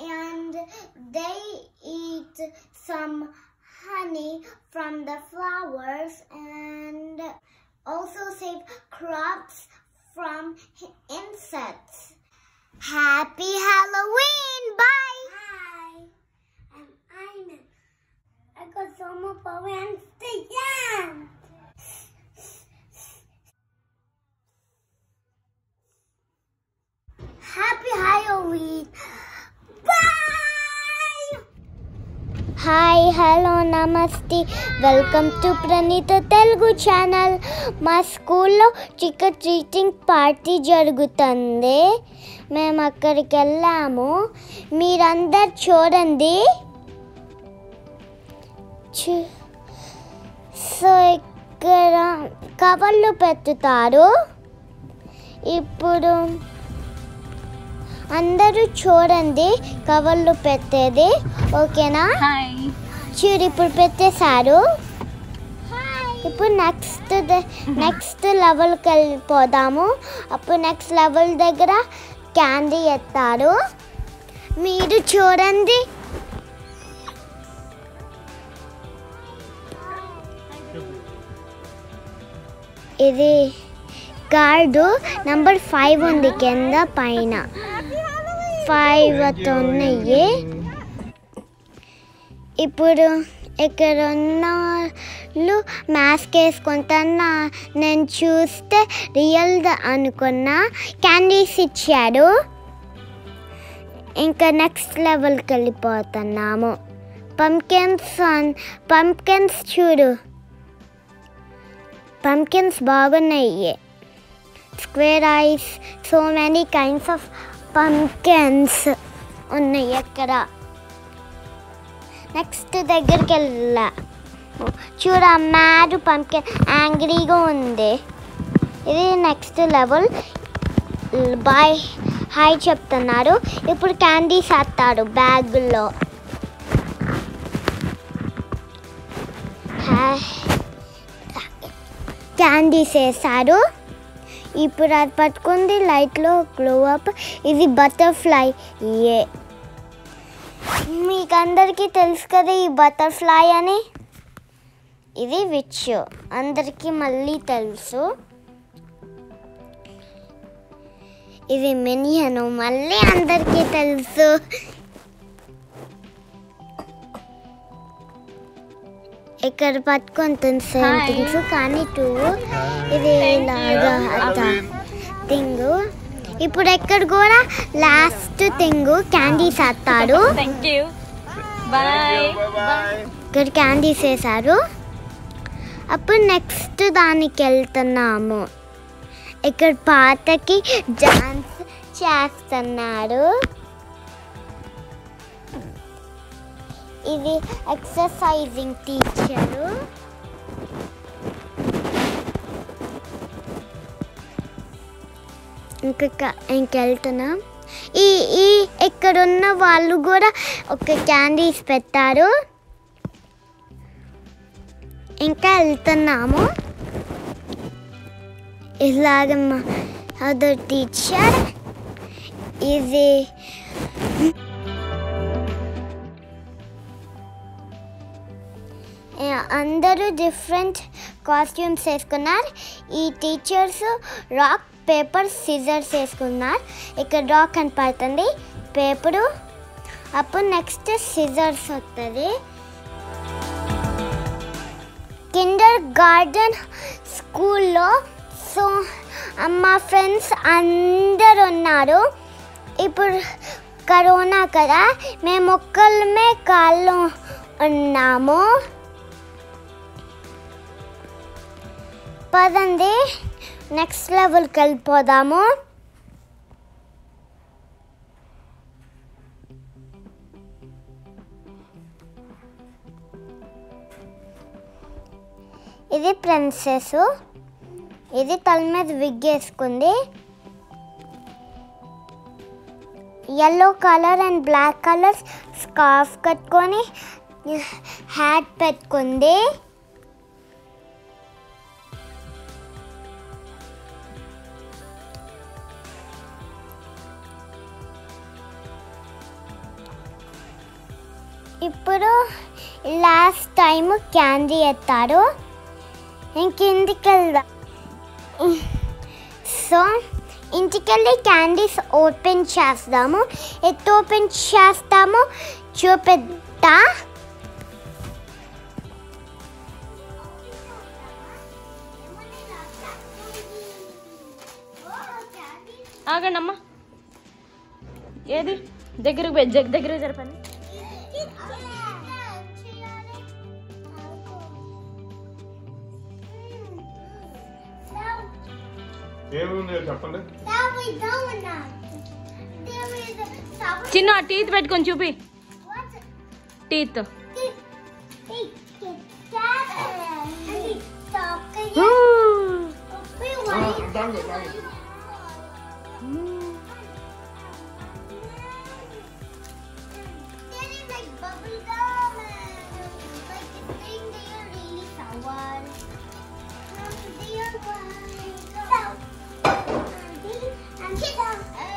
and they eat some honey from the flowers and also save crops from insects. Happy Halloween! Bye! Hi, I'm Ina. I got some of our Wednesday jam. Happy Halloween! Bye! Hi hello namaste welcome to Praneetha Telugu channel మా స్కూల్లో చిక్క treating party జరుగుతుంది మేము అక్కడికి వెళ్ళాము మీరందరు చూడండి చూ- so ఇక్కడ కవర్లు పెట్టుతారు ఇప్పుడు అందరూ చూడండి కవర్లు పెట్టేది ఓకేనా హాయ్ చూడు ఇప్పుడు పెట్టేశారు ఇప్పుడు నెక్స్ట్ నెక్స్ట్ లెవెల్కి వెళ్ళిపోదాము అప్పుడు నెక్స్ట్ లెవెల్ దగ్గర క్యాండీ ఎత్తారు మీరు చూడండి ఇది కార్డు నంబర్ ఫైవ్ ఉంది కింద పైన ఫైవ్ అట్లా ఉన్నాయి ఇప్పుడు ఇక్కడ ఉన్న వాళ్ళు మాస్క్ వేసుకుంటున్నా నేను చూస్తే రియల్ అనుకున్నా క్యాండీస్ ఇచ్చాడు ఇంకా నెక్స్ట్ లెవెల్కి వెళ్ళిపోతున్నాము పంకిన్స్ పంకిన్స్ చూడు పంకిన్స్ బాగున్నాయి square eyes so many kinds of pumpkins ఉన్నాయి అక్కడ నెక్స్ట్ దగ్గరికి వెళ్ళా చూడ మ్యాడ్ పంకిన్ యాంగ్రీగా ఉంది ఇది నెక్స్ట్ లెవెల్ బాయ్ హాయ్ చెప్తున్నారు ఇప్పుడు క్యాండీస్ వేస్తారు బ్యాగుల్లో క్యాండీస్ వేసారు ఇప్పుడు అది పట్టుకుంది లైట్లో గ్లో అప్ ఇది బటర్ఫ్లై ఏ మీకు అందరికీ తెలుసు కదా ఈ బటర్ఫ్లై అని ఇది విచ్ అందరికీ మళ్ళీ తెలుసు ఇది మినియను మళ్ళీ అందరికీ తెలుసు ఇక్కడ పట్టుకుంటుంది సేమ్ Hi. థింగ్స్ కానీ టూ ఇది ఇలాగా థింగ్ ఇప్పుడు ఎక్కడ కూడా లాస్ట్ థింగ్ క్యాండీస్ వేస్తాడు థ్యాంక్ యూ బాయ్ ఇక్కడ క్యాండీస్ వేసారు అప్పుడు నెక్స్ట్ దానికి వెళ్తున్నాము ఇక్కడ పాతకి డాన్స్ చేస్తున్నారు ఇది ఎక్సర్సైజింగ్ టీచరు ఇంకొక ఇంకెళ్తున్నాం ఈ ఈ ఇక్కడ ఉన్న వాళ్ళు కూడా ఒక క్యాండీస్ పెట్టారు ఇంకా వెళ్తున్నాము ఇలాగ అదర్ టీచర్ ఇది ఏ, అందరూ డిఫరెంట్ కాస్ట్యూమ్స్ వేసుకున్నారు ఈ టీచర్స్ రాక్ పేపర్ సిజర్స్ వేసుకున్నారు ఇక్కడ రాక్ కనపడుతుంది పేపరు అప్పుడు నెక్స్ట్ సిజర్స్ వస్తుంది కిండర్ గార్డెన్ స్కూల్లో సో మా ఫ్రెండ్స్ అందరు ఉన్నారు ఇప్పుడు కరోనా కదా మేము ఒక్కళ్ళమే కాళ్ళు ఉన్నాము పదండి నెక్స్ట్ లెవెల్కి వెళ్ళిపోదాము ఇది ప్రిన్సెస్ ఇది తల మీద విగ్ వేసుకుంది yellow colour and black colour scarf కట్టుకొని హ్యాట్ పెట్టుకుంది ఇప్పుడు లాస్ట్ టైం క్యాండీ ఎత్తారు ఇంకింటికి వెళ్దాం సో ఇంటికెళ్ళి క్యాండీస్ ఓపెన్ చేస్తాము ఎట్ ఓపెన్ చేస్తాము చూపిద్దా ఆగండి అమ్మా ఏది దగ్గరకు పోయి జగ్ దగ్గర జరపండి ఏముంది చెప్పండి చిన్న ఆ టీత్ పెట్టుకొని చూపి టీత్ దాంట్లో దాంట్లో And